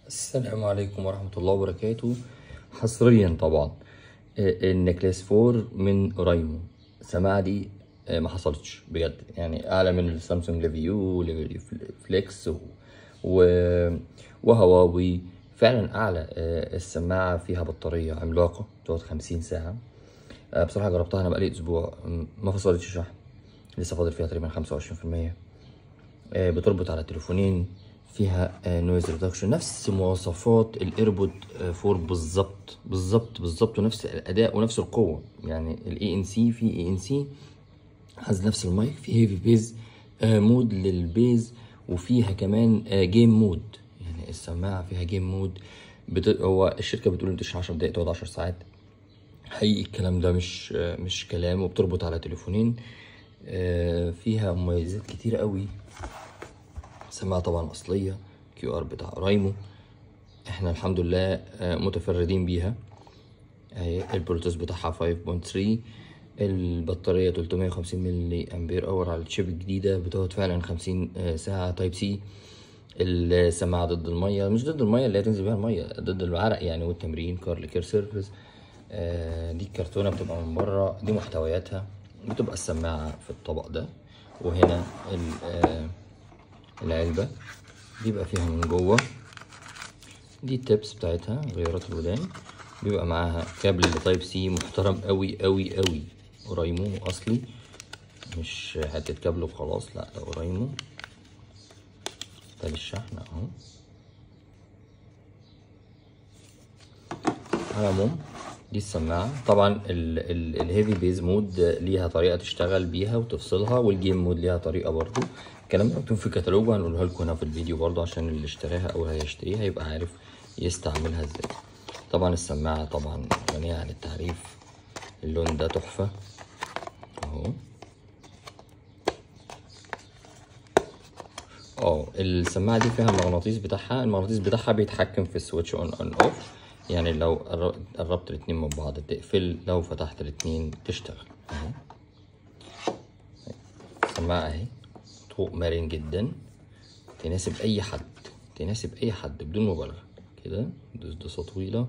السلام عليكم ورحمة الله وبركاته حصريا طبعا آه، النكليس 4 من اورايمو السماعة دي آه، ما حصلتش بجد يعني اعلى من السامسونج ليفيو ليفيو فليكس و... و... وهواوي فعلا اعلى آه، السماعة فيها بطارية عملاقة تقعد 50 ساعة آه، بصراحة جربتها انا بقالي اسبوع م- ما فصلتش شحن لسه فاضل فيها تقريبا 25% آه، بتربط على تليفونين فيها نويز ريدكشن نفس مواصفات الايربود 4 بالظبط بالظبط بالظبط ونفس الاداء ونفس القوه يعني الاي ان سي في اي ان سي عايز نفس المايك في هيفي بيز مود للبيز وفيها كمان جيم مود يعني السماعه فيها جيم مود بت... هو الشركه بتقول انت 10 دقايق تقعد 10 ساعات حقيقي الكلام ده مش آه، مش كلام وبتربط على تليفونين آه، فيها مميزات كتير قوي سماعة طبعا أصلية كيو ار بتاع رايمو احنا الحمد لله آه، متفردين بيها اهي البلوتوث بتاعها 5.3 البطارية 350 ملي امبير اور على الشيب الجديدة بتقعد فعلا 50 آه، ساعة تايب سي السماعة ضد المية مش ضد المية اللي هتنزل بيها المية ضد العرق يعني والتمرين كارل كير سيرفيس آه، دي الكرتونة بتبقى من بره دي محتوياتها بتبقى السماعة في الطبق ده وهنا ال- آه، العلبة بيبقى فيها من جوه دي التبس بتاعتها غيارات الودان بيبقى معاها كابل تايب سي محترم قوي قوي قوي اورايمو اصلي مش حتة كابل وخلاص لا ده اورايمو ده للشحن اهو على العموم دي السماعة طبعا ال- ال- الهيفي بيز مود ليها طريقة تشتغل بيها وتفصلها والجيم مود ليها طريقة برضو الكلام ده مكتوب في الكتالوج وهنقولها لكم هنا في الفيديو برضو عشان اللي اشتراها او هيشتريها يبقى عارف يستعملها ازاي طبعا السماعة طبعا غنية عن التعريف اللون ده تحفة اهو اه السماعة دي فيها المغناطيس بتاعها المغناطيس بتاعها بيتحكم في السويتش اون اون اوف يعني لو قر- قربت الاتنين من بعض تقفل لو فتحت الاتنين تشتغل اهو السماعة اهي طوق مرن جدا تناسب اي حد تناسب اي حد بدون مبالغة كده دسدسة طويلة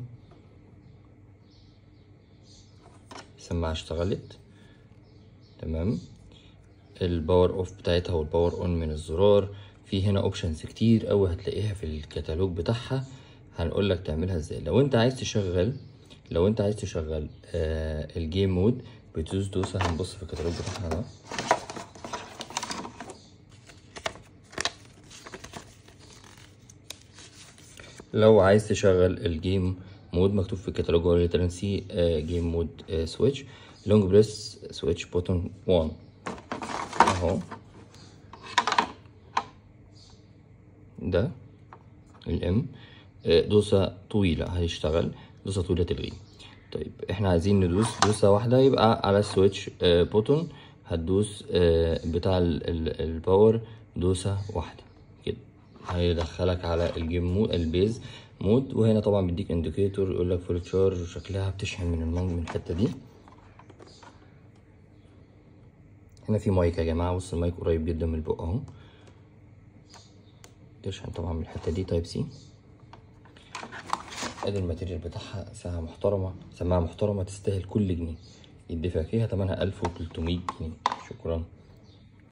السماعة اشتغلت تمام الباور اوف بتاعتها والباور اون من الزرار في هنا اوبشنز كتير قوي هتلاقيها في الكتالوج بتاعها هنقول لك تعملها ازاي لو انت عايز تشغل لو انت عايز تشغل آه الجيم مود بتدوس دوسة هنبص في الكتالوج بتاعها ده لو عايز تشغل الجيم مود مكتوب في الكتالوج هو ليترنسي جيم مود سويتش لونج بريس سويتش بوتون 1 اهو ده الام دوسة طويلة هيشتغل دوسة طويلة تلغي طيب احنا عايزين ندوس دوسة واحدة يبقى على السويتش بوتون هتدوس آه، بتاع ال- ال- الباور دوسة واحدة كده هيدخلك على الجيم مود البيز مود وهنا طبعا بيديك انديكيتور يقول لك فول تشارج شكلها بتشحن من المن- من الحتة دي هنا في مايك يا جماعة بص المايك قريب جدا من البق اهو تشحن طبعا من الحتة دي تايب سي ادي الماتيريال بتاعها ساعة محترمة سماعة محترمة تستاهل كل جنيه يدفع فيها تمنها ألف وتلتمية جنيه شكرا